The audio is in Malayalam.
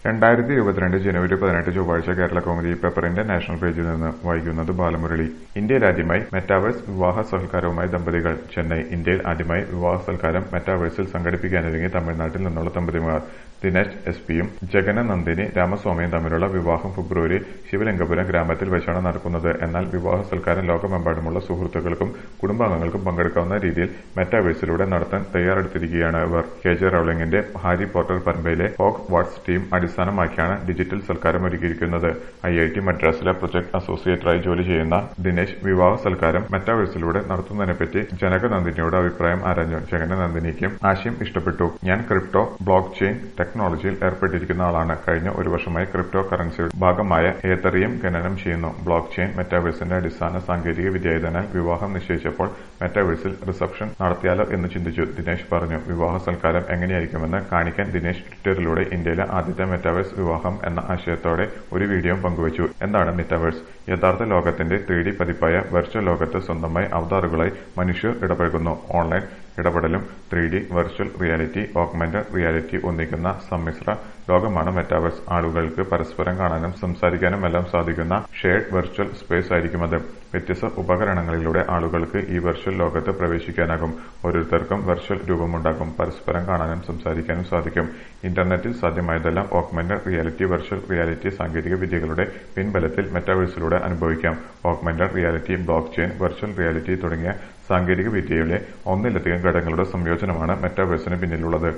രണ്ടായിരത്തി ഇരുപത്തിരണ്ട് ജനുവരി പതിനെട്ട് ചൊവ്വാഴ്ച കേരള കൗമുദി പേപ്പറിന്റെ നാഷണൽ പേജിൽ നിന്ന് വായിക്കുന്നത് ബാലമുരളി ഇന്ത്യയിൽ ആദ്യമായി മെറ്റാവേഴ്സ് വിവാഹ സൽക്കാരവുമായി ദമ്പതികൾ ചെന്നൈ ഇന്ത്യയിൽ ആദ്യമായി വിവാഹ സൽക്കാരം മെറ്റാവേഴ്സിൽ സംഘടിപ്പിക്കാനൊരുങ്ങി തമിഴ്നാട്ടിൽ നിന്നുള്ള ദമ്പതിമാർ ദിനേശ് എസ് പിയും ജഗന നന്ദിനി രാമസ്വാമിയും തമ്മിലുള്ള വിവാഹം ഫെബ്രുവരി ശിവലിംഗപുരം ഗ്രാമത്തിൽ വെച്ചാണ് നടക്കുന്നത് എന്നാൽ വിവാഹ സൽക്കാരം ലോകമെമ്പാടുമുള്ള സുഹൃത്തുക്കൾക്കും കുടുംബാംഗങ്ങൾക്കും പങ്കെടുക്കാവുന്ന രീതിയിൽ മെറ്റാവേഴ്സിലൂടെ നടത്താൻ തയ്യാറെടുത്തിരിക്കുകയാണ് ഇവർ കെ ജെ റൌളിംഗിന്റെ ഹാരി പോട്ടർ പരമ്പരയിലെ ഹോഗ് വാട്സ് ടീം അടിസ്ഥാനമാക്കിയാണ് ഡിജിറ്റൽ സൽക്കാരം ഒരുക്കിയിരിക്കുന്നത് ഐ ഐ ടി മദ്രാസിലെ പ്രൊജക്ട് അസോസിയേറ്ററായി ജോലി ചെയ്യുന്ന ദിനേശ് വിവാഹ സൽക്കാരം മെറ്റാവേഴ്സിലൂടെ നടത്തുന്നതിനെപ്പറ്റി ജനകനന്ദിനിയോട് അഭിപ്രായം ആരാഞ്ഞു ജഗനനന്ദിനിക്കും ആശയം ഇഷ്ടപ്പെട്ടു ഞാൻ ക്രിപ്റ്റോ ബ്ലോക്ക് ചെയിൻ ടെക്നോളജിയിൽ ഏർപ്പെട്ടിരിക്കുന്ന ആളാണ് കഴിഞ്ഞ ഒരു വർഷമായി ക്രിപ്റ്റോ കറൻസിയുടെ ഭാഗമായ ഏത്തറിയം ഖനനം ചെയ്യുന്നു ബ്ലോക്ക് ചെയിൻ മെറ്റാവേഴ്സിന്റെ അടിസ്ഥാന സാങ്കേതിക വിദ്യയായതിനാൽ വിവാഹം നിശ്ചയിച്ചപ്പോൾ മെറ്റാവേഴ്സിൽ റിസപ്ഷൻ നടത്തിയാലോ എന്ന് ചിന്തിച്ചു ദിനേശ് പറഞ്ഞു വിവാഹ സൽക്കാരം എങ്ങനെയായിരിക്കുമെന്ന് കാണിക്കാൻ ദിനേശ് ട്വിറ്ററിലൂടെ ഇന്ത്യയിലെ ആദ്യത്തെ മെറ്റാവേഴ്സ് വിവാഹം എന്ന ആശയത്തോടെ ഒരു വീഡിയോ പങ്കുവച്ചു എന്താണ് മെറ്റാവേഴ്സ് യഥാർത്ഥ ലോകത്തിന്റെ ത്രീ ഡി പതിപ്പായ വെർച്വൽ ലോകത്ത് സ്വന്തമായി അവതാറുകളായി മനുഷ്യർ ഇടപഴകുന്നു ഓൺലൈൻ ഇടപെടലും three D virtual reality augmented reality ഒന്നിക്കുന്ന സമ്മിശ്ര ലോകമാണ് മെറ്റാവേഴ്സ് ആളുകൾക്ക് പരസ്പരം കാണാനും സംസാരിക്കാനും എല്ലാം സാധിക്കുന്ന ഷെയർഡ് വെർച്വൽ സ്പേസ് ആയിരിക്കും അത് വ്യത്യസ്ത ഉപകരണങ്ങളിലൂടെ ആളുകൾക്ക് ഈ വെർച്വൽ ലോകത്ത് പ്രവേശിക്കാനാകും ഓരോരുത്തർക്കും വെർച്വൽ രൂപമുണ്ടാകും പരസ്പരം കാണാനും സംസാരിക്കാനും സാധിക്കും ഇന്റർനെറ്റിൽ സാധ്യമായതെല്ലാം ഓഗ്മെന്റഡ് റിയാലിറ്റി വെർച്വൽ റിയാലിറ്റി സാങ്കേതിക വിദ്യകളുടെ പിൻബലത്തിൽ മെറ്റാവേഴ്സിലൂടെ അനുഭവിക്കാം augmented reality blockchain virtual reality തുടങ്ങിയ സാങ്കേതിക വിദ്യയിലെ ഒന്നിലധികം ഘടകങ്ങളുടെ സംയോജനമാണ് മെറ്റാവേഴ്സിന് പിന്നിലുള്ളത്